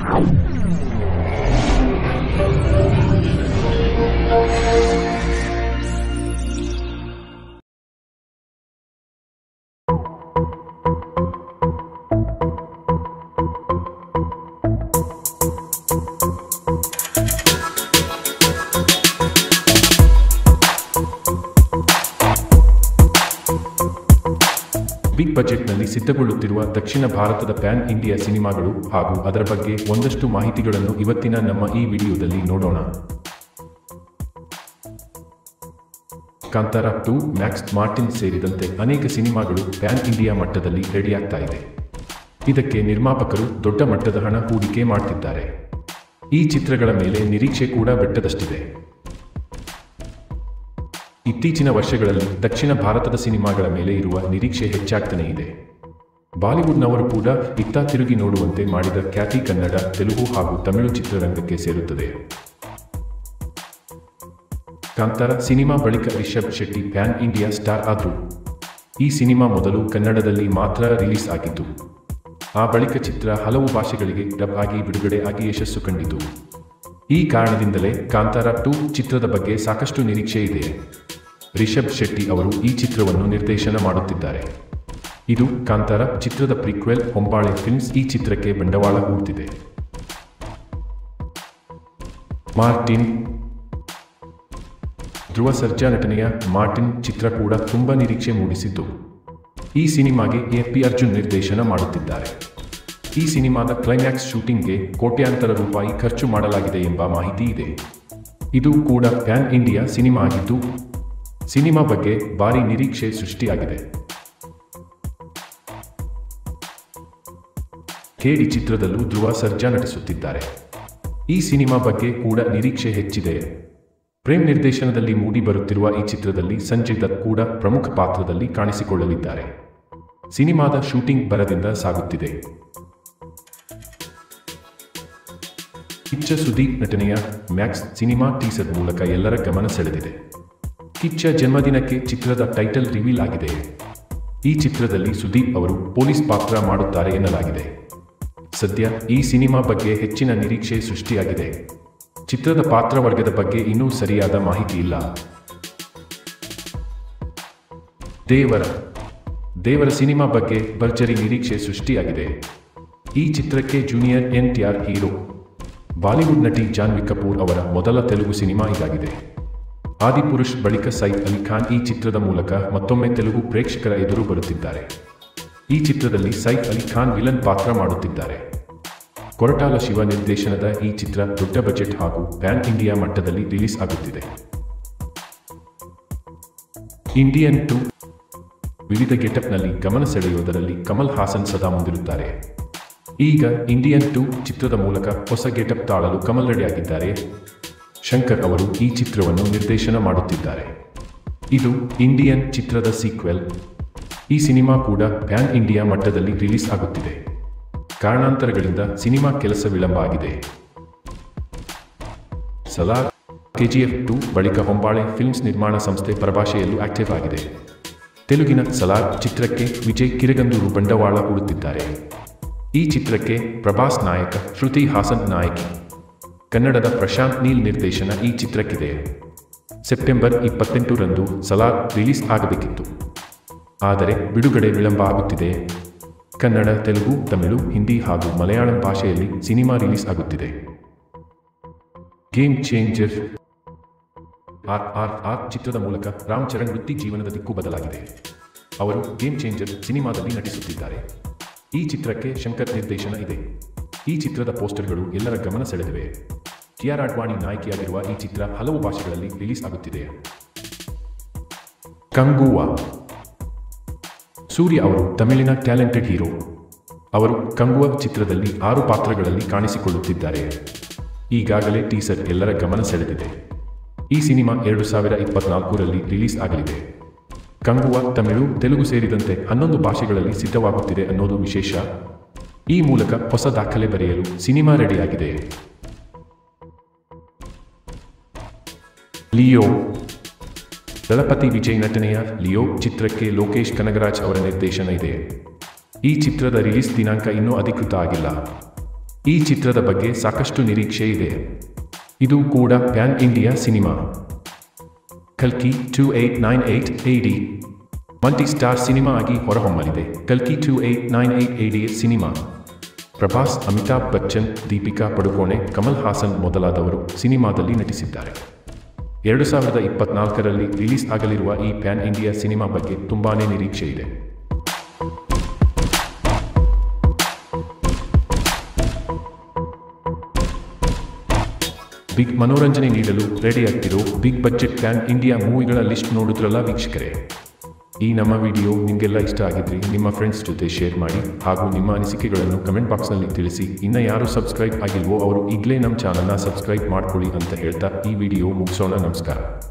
big ಬಜೆಟ್ನಲ್ಲಿ ಸಿದ್ಧಗೊಳ್ಳುತ್ತಿರುವ ದಕ್ಷಿಣ ಭಾರತದ ಪ್ಯಾನ್ ಇಂಡಿಯಾ ಸಿನಿಮಾಗಳು ಹಾಗೂ ಅದರ ಬಗ್ಗೆ ಒಂದಷ್ಟು ಮಾಹಿತಿಗಳನ್ನು ಇವತ್ತಿನ ನಮ್ಮ ಈ ವಿಡಿಯೋದಲ್ಲಿ ನೋಡೋಣ ಕಾಂತಾರ ಟು ಮ್ಯಾಕ್ಸ್ ಮಾರ್ಟಿನ್ ಸೇರಿದಂತೆ ಅನೇಕ ಸಿನಿಮಾಗಳು ಪ್ಯಾನ್ ಇಂಡಿಯಾ ಮಟ್ಟದಲ್ಲಿ ರೆಡಿಯಾಗ್ತಾ ಇದೆ ಇದಕ್ಕೆ ನಿರ್ಮಾಪಕರು ದೊಡ್ಡ ಮಟ್ಟದ ಹಣ ಹೂಡಿಕೆ ಮಾಡ್ತಿದ್ದಾರೆ ಈ ಚಿತ್ರಗಳ ಮೇಲೆ ನಿರೀಕ್ಷೆ ಕೂಡ ಬೆಟ್ಟದಷ್ಟಿದೆ ಇತ್ತೀಚಿನ ವರ್ಷಗಳಲ್ಲಿ ದಕ್ಷಿಣ ಭಾರತದ ಸಿನಿಮಾಗಳ ಮೇಲೆ ಇರುವ ನಿರೀಕ್ಷೆ ಹೆಚ್ಚಾಗ್ತಾನೇ ಇದೆ ಬಾಲಿವುಡ್ನವರು ಕೂಡ ಇತ್ತ ತಿರುಗಿ ನೋಡುವಂತೆ ಮಾಡಿದ ಖ್ಯಾತಿ ಕನ್ನಡ ತೆಲುಗು ಹಾಗೂ ತಮಿಳು ಚಿತ್ರರಂಗಕ್ಕೆ ಸೇರುತ್ತದೆ ಕಾಂತಾರ ಸಿನಿಮಾ ಬಳಿಕ Rishab Shetty pan India star ಆದ್ರು ಈ ಸಿನಿಮಾ ಮೊದಲು ಕನ್ನಡದಲ್ಲಿ ಮಾತ್ರ ರಿಲೀಸ್ ಆಗಿತ್ತು ಆ ಬಳಿಕ ಚಿತ್ರ ಹಲವು ಭಾಷೆಗಳಿಗೆ ಡಬ್ ಆಗಿ ಬಿಡುಗಡೆ ಆಗಿ ಯಶಸ್ಸು ಕಂಡಿತು ಈ ಕಾರಣದಿಂದಲೇ ಕಾಂತಾರ ಟು ಚಿತ್ರದ ಬಗ್ಗೆ ಸಾಕಷ್ಟು ನಿರೀಕ್ಷೆ ಇದೆ ರಿಷಬ್ ಶೆಟ್ಟಿ ಅವರು ಈ ಚಿತ್ರವನ್ನು ನಿರ್ದೇಶನ ಮಾಡುತ್ತಿದ್ದಾರೆ ಇದು ಕಾಂತಾರ ಚಿತ್ರದ ಪ್ರಿಕ್ವೆಲ್ ಹೊಂಬಾಳೆ ಫಿಲ್ಮ್ಸ್ ಈ ಚಿತ್ರಕ್ಕೆ ಬಂಡವಾಳ ಹೂಡ್ತಿದೆ ಮಾರ್ಟಿನ್ ಧ್ರುವ ಸರ್ಜಾ ನಟನೆಯ ಮಾರ್ಟಿನ್ ಚಿತ್ರ ಕೂಡ ತುಂಬಾ ನಿರೀಕ್ಷೆ ಮೂಡಿಸಿದ್ದು ಈ ಸಿನಿಮಾಗೆ ಎ ಪಿ ಅರ್ಜುನ್ ನಿರ್ದೇಶನ ಮಾಡುತ್ತಿದ್ದಾರೆ ಈ ಸಿನಿಮಾದ ಕ್ಲೈಮ್ಯಾಕ್ಸ್ ಶೂಟಿಂಗ್ಗೆ ಕೋಟ್ಯಾಂತರ ರೂಪಾಯಿ ಖರ್ಚು ಮಾಡಲಾಗಿದೆ ಎಂಬ ಮಾಹಿತಿ ಇದೆ ಇದು ಕೂಡ ಪ್ಯಾನ್ ಇಂಡಿಯಾ ಸಿನಿಮಾ ಆಗಿದ್ದು ಸಿನಿಮಾ ಬಗ್ಗೆ ಭಾರಿ ನಿರೀಕ್ಷೆ ಸೃಷ್ಟಿಯಾಗಿದೆ ಕೇಡಿ ಚಿತ್ರದಲ್ಲೂ ಧ್ರುವ ಸರ್ಜಾ ನಟಿಸುತ್ತಿದ್ದಾರೆ ಈ ಸಿನಿಮಾ ಬಗ್ಗೆ ಕೂಡ ನಿರೀಕ್ಷೆ ಹೆಚ್ಚಿದೆ ಪ್ರೇಮ್ ನಿರ್ದೇಶನದಲ್ಲಿ ಮೂಡಿ ಬರುತ್ತಿರುವ ಈ ಚಿತ್ರದಲ್ಲಿ ಸಂಜಯ್ ದತ್ ಕೂಡ ಪ್ರಮುಖ ಪಾತ್ರದಲ್ಲಿ ಕಾಣಿಸಿಕೊಳ್ಳಲಿದ್ದಾರೆ ಸಿನಿಮಾದ ಶೂಟಿಂಗ್ ಬರದಿಂದ ಸಾಗುತ್ತಿದೆ ಕಿಚ್ಚ ಸುದೀಪ್ ನಟನೆಯ ಮ್ಯಾಕ್ಸ್ ಸಿನಿಮಾ ಟೀಸರ್ ಮೂಲಕ ಎಲ್ಲರ ಗಮನ ಸೆಳೆದಿದೆ ಕಿಚ್ಚ ಜನ್ಮದಿನಕ್ಕೆ ಚಿತ್ರದ ಟೈಟಲ್ ರಿವೀಲ್ ಆಗಿದೆ ಈ ಚಿತ್ರದಲ್ಲಿ ಸುದೀಪ್ ಅವರು ಪೊಲೀಸ್ ಪಾತ್ರ ಮಾಡುತ್ತಾರೆ ಎನ್ನಲಾಗಿದೆ ಸದ್ಯ ಈ ಸಿನಿಮಾ ಬಗ್ಗೆ ಹೆಚ್ಚಿನ ನಿರೀಕ್ಷೆ ಸೃಷ್ಟಿಯಾಗಿದೆ ಚಿತ್ರದ ಪಾತ್ರವರ್ಗದ ಬಗ್ಗೆ ಇನ್ನೂ ಸರಿಯಾದ ಮಾಹಿತಿ ಇಲ್ಲ ದೇವರ ದೇವರ ಸಿನಿಮಾ ಬಗ್ಗೆ ಭರ್ಜರಿ ನಿರೀಕ್ಷೆ ಸೃಷ್ಟಿಯಾಗಿದೆ ಈ ಚಿತ್ರಕ್ಕೆ junior N T R hero Bollywood ನಟಿ ಜಾನ್ವಿ ಕಪೂರ್ ಅವರ ಮೊದಲ ತೆಲುಗು ಸಿನಿಮಾ ಇದಾಗಿದೆ ಆದಿಪುರುಷ್ ಬಳಿಕ ಸೈಫ್ ಅಲಿ ಖಾನ್ ಈ ಚಿತ್ರದ ಮೂಲಕ ಮತ್ತೊಮ್ಮೆ ತೆಲುಗು ಪ್ರೇಕ್ಷಕರ ಎದುರು ಬರುತ್ತಿದ್ದಾರೆ ಈ ಚಿತ್ರದಲ್ಲಿ ಸೈಫ್ ಅಲಿ ಖಾನ್ ವಿಲನ್ ಪಾತ್ರ ಮಾಡುತ್ತಿದ್ದಾರೆ ಕೊರಟಾಲ ಶಿವ ನಿರ್ದೇಶನದ ಈ ಚಿತ್ರ ದೊಡ್ಡ ಬಜೆಟ್ ಹಾಗೂ ಪ್ಯಾನ್ ಇಂಡಿಯಾ ಮಟ್ಟದಲ್ಲಿ ರಿಲೀಸ್ ಆಗುತ್ತಿದೆ ಇಂಡಿಯನ್ ಟು ವಿವಿಧ ಗೆಟಪ್ನಲ್ಲಿ ಗಮನ ಸೆಳೆಯುವುದರಲ್ಲಿ ಕಮಲ್ ಹಾಸನ್ ಸದಾ ಮುಂದಿರುತ್ತಾರೆ ಈಗ ಇಂಡಿಯನ್ ಟು ಚಿತ್ರದ ಮೂಲಕ ಹೊಸ ಗೆಟಪ್ ತಾಳಲು ಕಮಲ್ ರೆಡಿಯಾಗಿದ್ದಾರೆ ಶಂಕರ್ ಅವರು ಈ ಚಿತ್ರವನ್ನು ನಿರ್ದೇಶನ ಮಾಡುತ್ತಿದ್ದಾರೆ ಇದು ಇಂಡಿಯನ್ ಚಿತ್ರದ ಸೀಕ್ವೆಲ್ ಈ ಸಿನಿಮಾ ಕೂಡ ಪ್ಯಾನ್ ಇಂಡಿಯಾ ಮಟ್ಟದಲ್ಲಿ ರಿಲೀಸ್ ಆಗುತ್ತಿದೆ ಕಾರಣಾಂತರಗಳಿಂದ ಸಿನಿಮಾ ಕೆಲಸ ವಿಳಂಬ ಆಗಿದೆ ಸಲಾರ್ ಕೆಜಿಎಫ್ ಟು ಬಳಿಕ ಹೊಂಬಾಳೆ ಫಿಲ್ಮ್ಸ್ ನಿರ್ಮಾಣ ಸಂಸ್ಥೆ ಪರಭಾಷೆಯಲ್ಲೂ ಆಕ್ಟಿವ್ ಆಗಿದೆ ತೆಲುಗಿನ ಸಲಾರ್ ಚಿತ್ರಕ್ಕೆ ವಿಜಯ್ ಕಿರಗಂದೂರು ಬಂಡವಾಳ ಹೂಡುತ್ತಿದ್ದಾರೆ ಈ ಚಿತ್ರಕ್ಕೆ ಪ್ರಭಾಸ್ ನಾಯಕ ಶ್ರುತಿ ಹಾಸನ್ ನಾಯಕಿ ಕನ್ನಡದ ಪ್ರಶಾಂತ್ ನೀಲ್ ನಿರ್ದೇಶನ ಈ ಚಿತ್ರಕ್ಕಿದೆ ಸೆಪ್ಟೆಂಬರ್ ಇಪ್ಪತ್ತೆಂಟರಂದು ಸಲಾರ್ ರಿಲೀಸ್ ಆಗಬೇಕಿತ್ತು ಆದರೆ ಬಿಡುಗಡೆ ವಿಳಂಬ ಆಗುತ್ತಿದೆ ಕನ್ನಡ ತೆಲುಗು ತಮಿಳು ಹಿಂದಿ ಹಾಗೂ ಮಲಯಾಳಂ ಭಾಷೆಯಲ್ಲಿ ಸಿನಿಮಾ ರಿಲೀಸ್ ಆಗುತ್ತಿದೆ game changer R R R ಚಿತ್ರದ ಮೂಲಕ ರಾಮ್ ಚರಣ್ ವೃತ್ತಿ ಜೀವನದ ದಿಕ್ಕು ಬದಲಾಗಿದೆ ಅವರು ಗೇಮ್ ಚೇಂಜರ್ ಸಿನಿಮಾದಲ್ಲಿ ನಟಿಸುತ್ತಿದ್ದಾರೆ ಈ ಚಿತ್ರಕ್ಕೆ ಶಂಕರ್ ನಿರ್ದೇಶನ ಇದೆ ಈ ಚಿತ್ರದ ಪೋಸ್ಟರ್ಗಳು ಎಲ್ಲರ ಗಮನ ಸೆಳೆದಿವೆ ಟಿಆರ್ ಅಡ್ವಾಣಿ ನಾಯಕಿಯಾಗಿರುವ ಈ ಚಿತ್ರ ಹಲವು ಭಾಷೆಗಳಲ್ಲಿ ರಿಲೀಸ್ ಆಗುತ್ತಿದೆ ಕಂಗುವಾ ಸೂರ್ಯ ಅವರು ತಮಿಳಿನ ಟ್ಯಾಲೆಂಟೆಡ್ ಹೀರೋ ಅವರು ಕಂಗುವ ಚಿತ್ರದಲ್ಲಿ ಆರು ಪಾತ್ರಗಳಲ್ಲಿ ಕಾಣಿಸಿಕೊಳ್ಳುತ್ತಿದ್ದಾರೆ ಈಗಾಗಲೇ ಟೀಸರ್ ಎಲ್ಲರ ಗಮನ ಸೆಳೆದಿದೆ ಈ ಸಿನಿಮಾ ಎರಡು ಸಾವಿರ ಇಪ್ಪತ್ನಾಲ್ಕರಲ್ಲಿ ರಿಲೀಸ್ ಆಗಲಿದೆ ಕಂಗುವ ತಮಿಳು ತೆಲುಗು ಸೇರಿದಂತೆ ಹನ್ನೊಂದು ಭಾಷೆಗಳಲ್ಲಿ ಸಿದ್ಧವಾಗುತ್ತಿದೆ ಅನ್ನೋದು ವಿಶೇಷ ಈ ಮೂಲಕ ಹೊಸ ದಾಖಲೆ ಬರೆಯಲು ಸಿನಿಮಾ ರೆಡಿಯಾಗಿದೆ ಲಿಯೋ ದಳಪತಿ ವಿಜಯ್ ನಟನೆಯ ಲಿಯೋ ಚಿತ್ರಕ್ಕೆ ಲೋಕೇಶ್ ಕನಗರಾಜ್ ಅವರ ನಿರ್ದೇಶನ ಇದೆ ಈ ಚಿತ್ರದ ರಿಲೀಸ್ ದಿನಾಂಕ ಇನ್ನೂ ಅಧಿಕೃತ ಆಗಿಲ್ಲ ಈ ಚಿತ್ರದ ಬಗ್ಗೆ ಸಾಕಷ್ಟು ನಿರೀಕ್ಷೆ ಇದೆ ಇದು ಕೂಡ ಪ್ಯಾನ್ ಇಂಡಿಯಾ ಸಿನಿಮಾ ಕಲ್ಕಿ two eight nine eight D multi star cinema ಆಗಿ ಹೊರಹೊಮ್ಮಲಿದೆ ಕಲ್ಕಿ two eight nine eight D cinema Prabhas Amitabh Bachchan Deepika Padukone Kamal Haasan ಮೊದಲಾದವರು ಸಿನಿಮಾದಲ್ಲಿ ನಟಿಸಿದ್ದಾರೆ ಎರಡು ಸಾವಿರದ ಇಪ್ಪತ್ನಾಲ್ಕರಲ್ಲಿ ರಿಲೀಸ್ ಆಗಲಿರುವ ಈ ಪ್ಯಾನ್ ಇಂಡಿಯಾ ಸಿನಿಮಾ ಬಗ್ಗೆ ತುಂಬಾನೇ ನಿರೀಕ್ಷೆ ಇದೆ ಬಿಗ್ ಮನೋರಂಜನೆ ನೀಡಲು ರೆಡಿಯಾಗ್ತಿರೋ ಬಿಗ್ ಬಜೆಟ್ ಪ್ಯಾನ್ ಇಂಡಿಯಾ ಮೂವಿಗಳ ಲಿಸ್ಟ್ ನೋಡಿದ್ರಲ್ಲ ವೀಕ್ಷಕರೇ ಈ ನಮ್ಮ ವಿಡಿಯೋ ನಿಮಗೆಲ್ಲ ಇಷ್ಟ ಆಗಿದ್ರಿ ನಿಮ್ಮ ಫ್ರೆಂಡ್ಸ್ ಜೊತೆ ಶೇರ್ ಮಾಡಿ ಹಾಗೂ ನಿಮ್ಮ ಅನಿಸಿಕೆಗಳನ್ನು ಕಮೆಂಟ್ ಬಾಕ್ಸ್ನಲ್ಲಿ ತಿಳಿಸಿ ಇನ್ನು ಯಾರು ಸಬ್ಸ್ಕ್ರೈಬ್ ಆಗಿಲ್ವೋ ಅವರು ಈಗಲೇ ನಮ್ಮ ಚಾನಲ್ನ ಸಬ್ಸ್ಕ್ರೈಬ್ ಮಾಡ್ಕೊಳ್ಳಿ ಅಂತ ಹೇಳ್ತಾ ಈ ವಿಡಿಯೋ ಮುಗಿಸೋಣ ನಮಸ್ಕಾರ